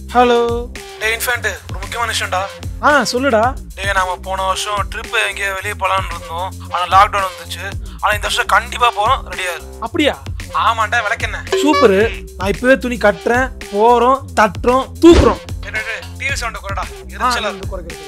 Hello டே infant ஒரு முக்கியமான விஷயம்டா ஆ சொல்லுடா டே நாம போன வருஷம் ட்ரிப் எங்கேயோ வெளியே போலாம்னு இருந்தோம் ஆனா லாக்டவுன் வந்துச்சு ஆனா இந்த வருஷம் கண்டிப்பா போறோம் ரெடியா இரு அப்படியா ஆமாண்டா விளக்கென்ன சூப்பரு நான் இப்பவே துணி கட்டுறேன் போறோம் தட்டுறோம் தூக்குறோம் டிவி சவுண்ட் குறடா ஆ, எரிச்சலா இது குறைக்கிறது.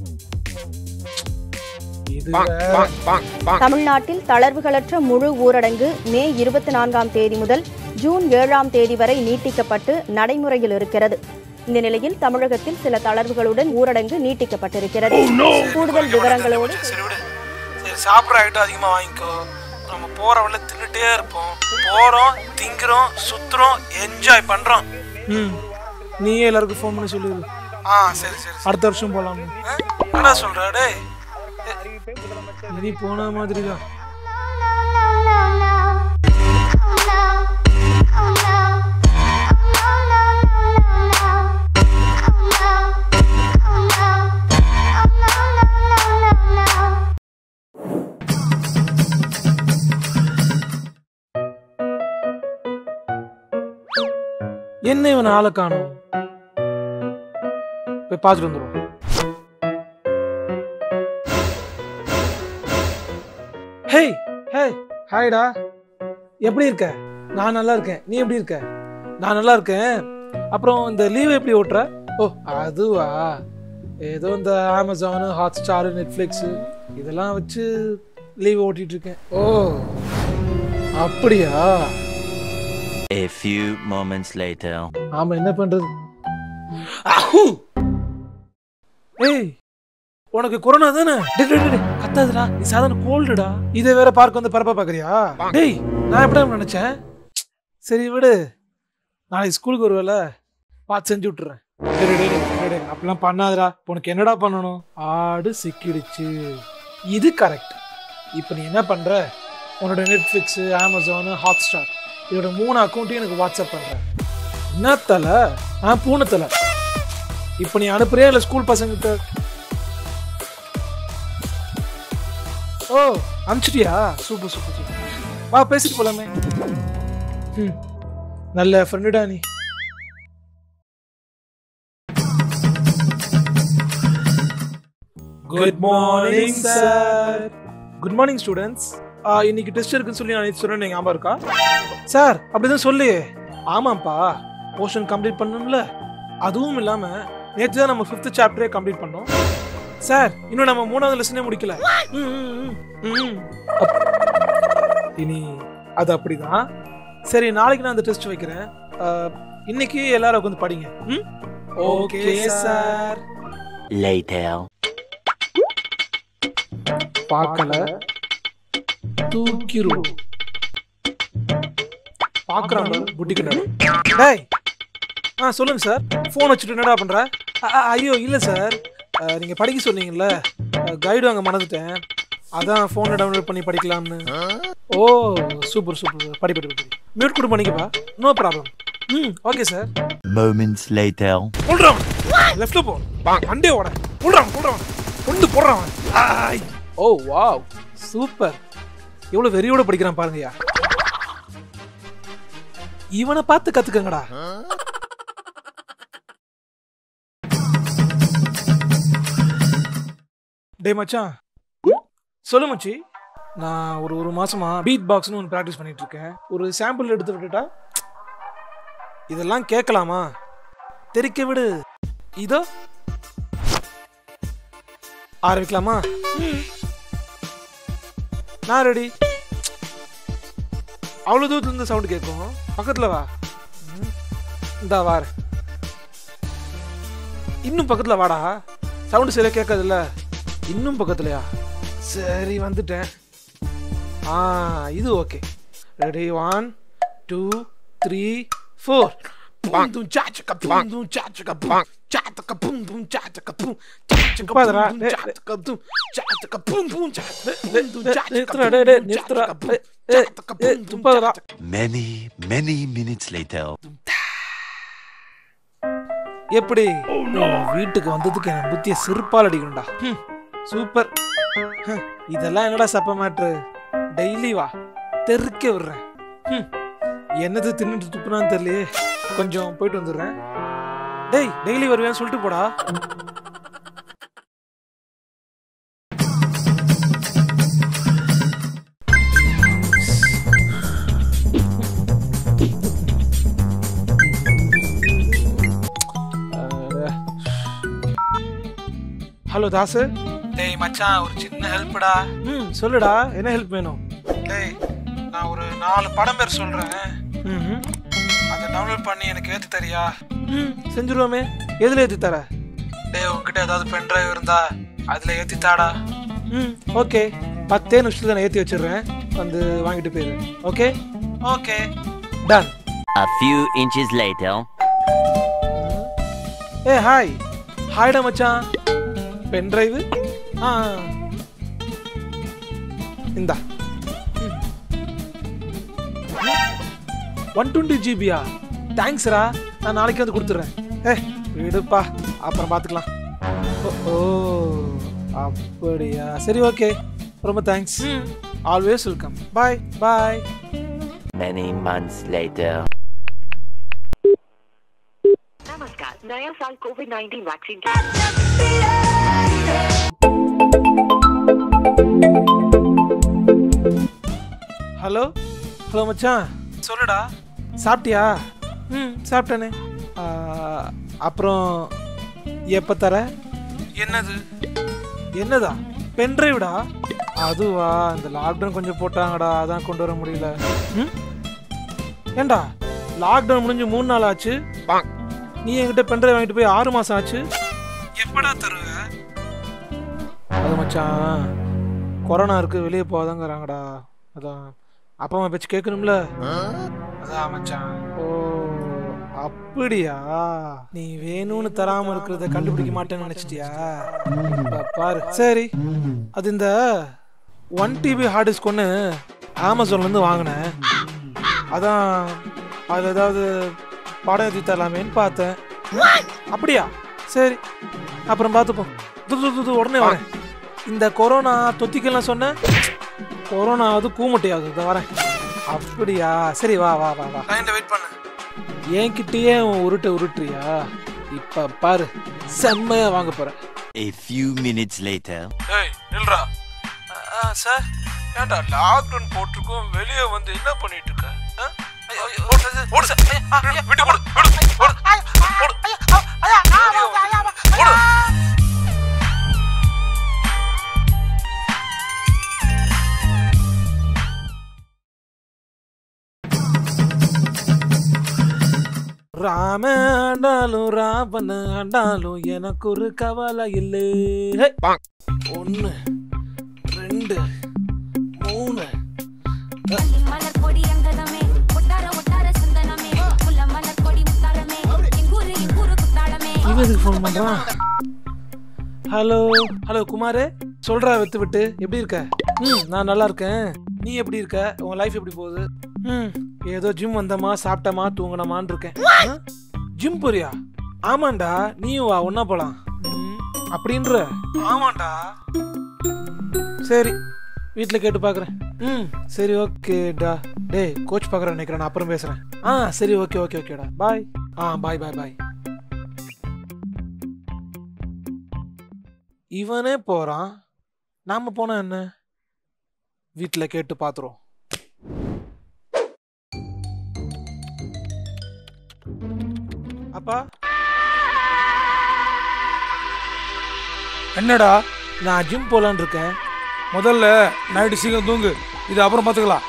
இது தமிழ்நாட்டில் தளர்வுகளற்ற முழு ஊரடங்கு மே இருபத்தி நான்காம் தேதி முதல் ஜூன் ஏழாம் தேதி வரை நீட்டிக்கப்பட்டு நடைமுறையில் இருக்கிறது இந்த நிலையில் தமிழகத்தில் சில தளர்வுகளுடன் ஊரடங்கு நீட்டிக்கப்பட்டிருக்கிறது கூடுதல் விவரங்களோடு சரி விடு சரி சாப்பிட்ற ஐட்டம் அதிகமா வாங்கிக்கோ நம்ம போற வழியில தின்னுட்டே இருப்போம் போறோம் திங்குறோம் சுத்துறோம் என்ஜாய் பண்றோம் ம் நீயே எல்லாருக்கும் ஃபோன் பண்ணி சொல்லிடு ஆ சரி சரி சரி. அடுத்த வருஷம் போலாம் ஆ, என்னடா சொல்ற டேய் இனி போன மாதிரி தான் என்ன இவன் ஆளை காணும் போய் பார்த்துட்டு வந்துடும் ஹேய் ஹேய் ஹாய்டா எப்படி இருக்க நான் நல்லா இருக்கேன் நீ எப்படி இருக்க நான் நல்லா இருக்கேன் அப்புறம் இந்த லீவ் எப்படி ஓட்டுற ஓ அதுவா ஏதோ இந்த அமேசானு ஹாட் ஸ்டாரு நெட்ஃப்ளிக்ஸு இதெல்லாம் வச்சு லீவ் ஓட்டிட்டு இருக்கேன் ஓ அப்படியா A few moments later. ஆமா என்ன பண்றது அஹூ! ஏய் உனக்கு கொரோனா தானே டேய், டேய், டேய், கத்தாதுடா நீ சாதாரண கோல்டுடா இதை வேற பார்க்க வந்து பரப்ப பாக்குறியா டேய் நான் எப்படி நினைச்சேன் சரி விடு நாளைக்கு ஸ்கூலுக்கு வருவல பார்த்து செஞ்சு விட்டுறேன் டேய், டேய், டேய், டேய், டேய், அப்படிலாம் பண்ணாதடா உனக்கு என்னடா பண்ணணும் ஆடு சிக்கிடுச்சு இது கரெக்ட் இப்போ நீ என்ன பண்ற உன்னோட நெட்ஃப்ளிக்ஸு அமேசானு ஹாட் ஸ்டார் இதோட மூணு அக்கௌண்ட்டையும் எனக்கு வாட்ஸ்அப் பண்ற என்ன தலை ஆ பூனை தலை இப்போ நீ அனுப்புறியா இல்லை ஸ்கூல் பசங்கிட்ட ஓ அனுப்பிச்சிட்டியா சூப்பர் சூப்பர் சூப்பர் வா பேசிட்டு போலாமே ம் நல்ல ஃப்ரெண்டுடா நீ good morning sir good morning students இன்னைக்கு டெஸ்ட் இருக்குன்னு சொல்லி நான் சொன்னேன் நீங்க ஞாபகம் இருக்கா சார் அப்படிதான் சொல்லு ஆமாப்பா போர்ஷன் கம்ப்ளீட் பண்ணணும்ல அதுவும் இல்லாம நேற்று தான் நம்ம ஃபிஃப்த் சாப்டரே கம்ப்ளீட் பண்ணோம் சார் இன்னும் நம்ம மூணாவது லெசனே முடிக்கல ம், ம், ம், ம். அப்- இனி அது அப்படிதான் சரி நாளைக்கு நான் அந்த டெஸ்ட் வைக்கிறேன் அஹ், இன்னைக்கு எல்லாரும் உட்காந்து படிங்க ம் ஓகே சார் Later. பார்க்கல தூக்கிரும் பார்க்கறாங்க புட்டி கிட்ட டேய் ஆ சொல்லுங்க சார் ஃபோன் வச்சுட்டு என்னடா பண்ற அ- அ- ஐயோ இல்லை சார் அஹ், நீங்க படிக்க சொன்னீங்கல்ல கைடு அங்கே மறந்துட்டேன் அதான் ஃபோனில் டவுன்லோட் பண்ணி படிக்கலாம்னு ஓ சூப்பர் சூப்பர் படி படி படி மியூட் கூட பண்ணிக்கப்பா நோ ப்ராப்ளம் ம் ஓகே சார் Moments later. போடுறான் லெஃப்ட்ல போ மண்டே ஓட போடுறான் போடுறான் கொண்டு போடுறான் ஆய். ஓ வாவ் சூப்பர் எவ்வளவு வெறியோட படிக்கிறான் பாருங்கய்யா இவனை பார்த்து கத்துக்கங்கடா டே மச்சான் சொல்லு மச்சி நான் ஒரு ஒரு மாசமா பீட் பாக்ஸ்னு ஒன்று ப்ராக்டிஸ் பண்ணிட்டு இருக்கேன் ஒரு சாம்பிள் எடுத்து விட்டுட்டா இதெல்லாம் கேட்கலாமா தெரிக்க விடு இதோ ஆரம்பிக்கலாமா நான் ரெடி அவ்வளோ தூரத்துல இருந்து சவுண்ட் கேட்கும் பக்கத்துல வா ம். இந்தா வார இன்னும் பக்கத்துல வாடா சவுண்ட் சரியா கேட்காதுல்ல இன்னும் பக்கத்துலயா சரி வந்துட்டேன் ஆ இது okay ready one two three four Pum dum cha cha pum dum cha cha pum cha cha pum dum cha cha pum cha cha pum dum cha cha pum cha cha pum pum cha pum dum cha cha pum cha cha pum cha cha pum dum cha cha Many, many minutes later. எப்படி உன் வீட்டுக்கு வந்ததுக்கு என் புத்திய செருப்பால் அடிக்கணும்டா ஹம், super ஹம், இதெல்லாம் என்னடா சப்ப matter daily வா தெருக்க விடுறேன் ஹம், என்னது தின்னுட்டு துப்புனான்னு தெரியலையே கொஞ்சம் போயிட்டு வந்துடுறேன் டேய் டெய்லி வருவேன்னு சொல்லிட்டு போடா ஹலோ தாசு டேய் மச்சான் ஒரு சின்ன ஹெல்ப்டா ம் சொல்லுடா என்ன ஹெல்ப் வேணும் டேய் நான் ஒரு நாலு படம் பேர் சொல்றேன் ம் அதை டவுன்லோட் பண்ணி எனக்கு ஏத்தி தரியா ம் செஞ்சுருவோமே எதில் ஏற்றி தர டேய் உன்கிட்ட ஏதாவது பென் டிரைவ் இருந்தா அதுல ஏத்தி தாடா ம் ஓகே பத்தே நிமிஷத்துல நான் ஏற்றி வச்சிடுறேன் வந்து வாங்கிட்டு போயிரு okay okay done A few inches later. ஏ ஹாய் ஹாய்டா மச்சான் பென் டிரைவு ஆ இந்தா ஒன் டுவெண்ட்டி ஜிபியா தேங்க்ஸ்ரா நான் நாளைக்கு வந்து கொடுத்துட்றேன் ஏ விடுப்பா அப்புறம் பார்த்துக்கலாம் ஓ, ஓ அப்படியா சரி ஓகே ரொம்ப thanks always welcome bye bye Many months later. नमस्कार नया साल कोविड 19 वैक्सीन ஹலோ ஹலோ மச்சான் சொல்லுடா சாப்பிட்டியா ம் சாப்பிட்டேனே ஆ, அப்புறம் எப்போ தர என்னது என்னதா பென் டிரைவ்டா அதுவா இந்த லாக்டவுன் கொஞ்சம் போட்டாங்கடா அதான் கொண்டு வர முடியல ம் ஏண்டா லாக்டவுன் முடிஞ்சு மூணு நாள் ஆச்சு நீ என்கிட்ட பென் டிரைவ் வாங்கிட்டு போய் ஆறு மாசம் ஆச்சு எப்படா தருவ அது மச்சான் கொரோனா இருக்கு வெளியே போகாதங்கிறாங்கடா அதான் அப்பா அம்மா பேச்சு கேட்கணும்ல அதான் மச்சான் ஓ அப்படியா நீ வேணும்னு தராம இருக்கிறத கண்டுபிடிக்க மாட்டேன்னு நினைச்சிட்டியா இப்ப பாரு சரி அது இந்த ஒன் டிபி ஹார்ட் டிஸ்க் ஒன்று அமேசான்ல இருந்து வாங்கினேன் அதான் அதில் ஏதாவது படம் ஏற்றி தரலாமேன்னு பார்த்தேன் அப்படியா சரி அப்புறம் பார்த்துப்போம் து, து, து, து, உடனே வரேன் இந்த கொரோனா தொத்திக்கெல்லாம் சொன்னேன் கொரோனா அது கூமுட்டையாகுது இதோ வரேன் அப்படியா சரி வா வா வா வா லைன்ல வெயிட் பண்ணு என்கிட்டயே உன் உருட்ட உருட்டுறியா இப்ப பாரு செம்மையா வாங்க போறேன் A few minutes later. ஏய் நில்றா சார் ஏன்டா லாக்டவுன் போட்டிருக்கோம் வெளியே வந்து என்ன பண்ணிட்டு இருக்க ஆ? ஐயோ, ஐயோ, ஓடு சார், ஓடு சார். ஐயா, ஐயா, விட்டு ஓடு, ஓடு, ஓடு, ஓடு. வெளியே வந்து, ஓடு. ராம ஆண்டாலும் ராவண ஆண்டாலும் எனக்கு ஒரு கவலை இல்லை ஹே! ஒண்ணு ரெண்டு மூணு மலர் கொடி அங்கதமே ஒட்டார ஒட்டார சந்தனமே முல்ல மலர் கொடி முத்தாரமே எங்கூரு எங்கூரு குத்தாளமே இவன் எதுக்கு ஃபோன் பண்றான் ஹலோ ஹலோ குமார் சொல்றா வித்து விட்டு எப்படி இருக்க ம் நான் நல்லா இருக்கேன் நீ எப்படி இருக்க உன் லைஃப் எப்படி போகுது ம் ஏதோ ஜிம் வந்தமா சாப்பிட்டமா தூங்கினமான்னு இருக்கேன் ஜிம் போறியா ஆமாண்டா நீயும் வா ஒன்னா போலாம் ம், அப்படின்ற ஆமாண்டா சரி வீட்டில் கேட்டு பார்க்குறேன் ம் சரி ஓகேடா டேய் கோச் பார்க்குறேன் நினைக்கிறேன் நான் அப்புறம் பேசுகிறேன் ஆ சரி ஓகே ஓகே ஓகேடா பாய் ஆ பாய் பாய் பாய் இவனே போகிறான் நாம் போனா என்ன வீட்டில் கேட்டு பார்த்துருவோம் அப்பா என்னடா நான் ஜிம் போகலான்னு இருக்கேன் முதல்ல நைட்டு சீக்கிரம் தூங்கு இது அப்புறம் பார்த்துக்கலாம்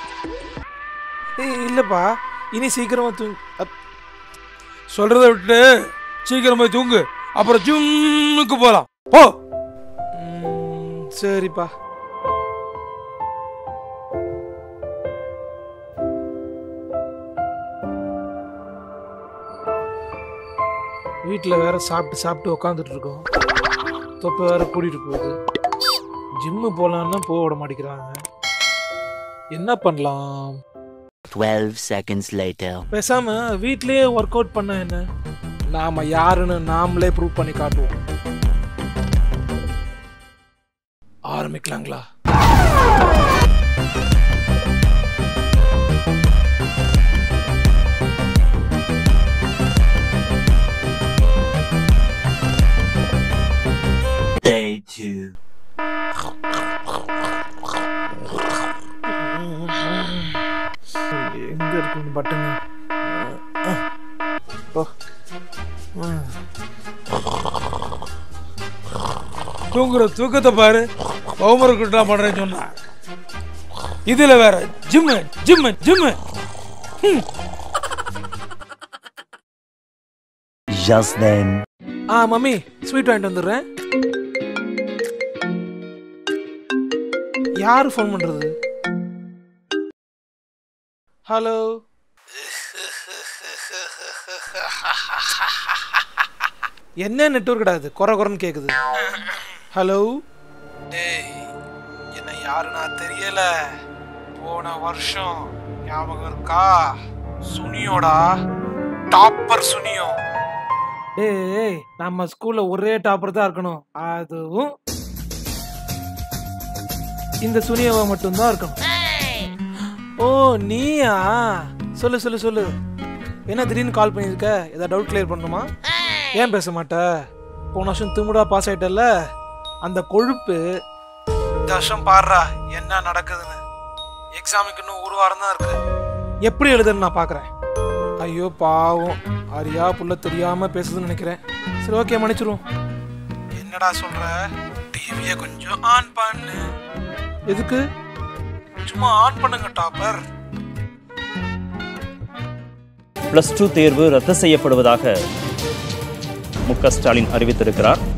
ஏய், இல்லப்பா இனி சீக்கிரமா தூங் அப்- சொல்றதை விட்டுட்டு சீக்கிரம் போய் தூங்கு அப்புறம் ஜிம்முக்கு போகலாம் போ ம், சரிப்பா வீட்டில் வேற சாப்பிட்டு சாப்பிட்டு உக்காந்துட்டு இருக்கோம் தொப்பை வேற கூட்டிட்டு போகுது ஜிம்மு போகலான்னா போக விட மாட்டேங்கிறாங்க என்ன பண்ணலாம் 12 seconds later. பேசாம வீட்லயே ஒர்க் அவுட் பண்ண என்ன நாம யாருன்னு நாமளே ப்ரூவ் பண்ணி காட்டுவோம் ஆரம்பிக்கலாங்களா two, எங்க இருக்கு இந்த பட்டனு ஓ தூங்குற தூக்கத்தை பாரு ஹோம்ஒர்க் கிட்ட பண்றேன்னு சொன்னா இதுல வேற gym gym gym just then. ஆ மம்மி ஸ்வீட் வாங்கிட்டு வந்துடுறேன் யாரு ஃபோன் பண்றது ஹலோ என்ன நெட்வொர்க் கிடையாது குறை குறைன்னு கேக்குது ஹலோ டேய் என்ன யாருன்னா தெரியல போன வருஷம் ஞாபகம் இருக்கா சுனியோடா டாப்பர் சுனியோ டேய் நம்ம ஸ்கூல்ல ஒரே டாப்பர் தான் இருக்கணும் அதுவும் இந்த சுனியவா மட்டும்தான் இருக்கணும் ஓ நீயா சொல்லு சொல்லு சொல்லு என்ன திடீர்னு கால் பண்ணியிருக்க ஏதாவது டவுட் கிளியர் பண்ணணுமா ஏன் பேச மாட்ட போன வருஷம் திமுடா பாஸ் ஆயிட்டல அந்த கொழுப்பு இந்த வருஷம் பாடுறா என்ன நடக்குதுன்னு எக்ஸாமுக்கு இன்னும் ஒரு வாரம் தான் இருக்கு எப்படி எழுதுன்னு நான் பார்க்குறேன் ஐயோ பாவம் அரியா புள்ள தெரியாம பேசுதுன்னு நினைக்கிறேன் சரி ஓகே மன்னிச்சிருவோம் என்னடா சொல்ற டிவியை கொஞ்சம் ஆன் பண்ணு எதுக்கு சும்மா ஆன் பண்ணுங்க டாப்பர் பிளஸ் டூ தேர்வு ரத்து செய்யப்படுவதாக மு க ஸ்டாலின் அறிவித்திருக்கிறார்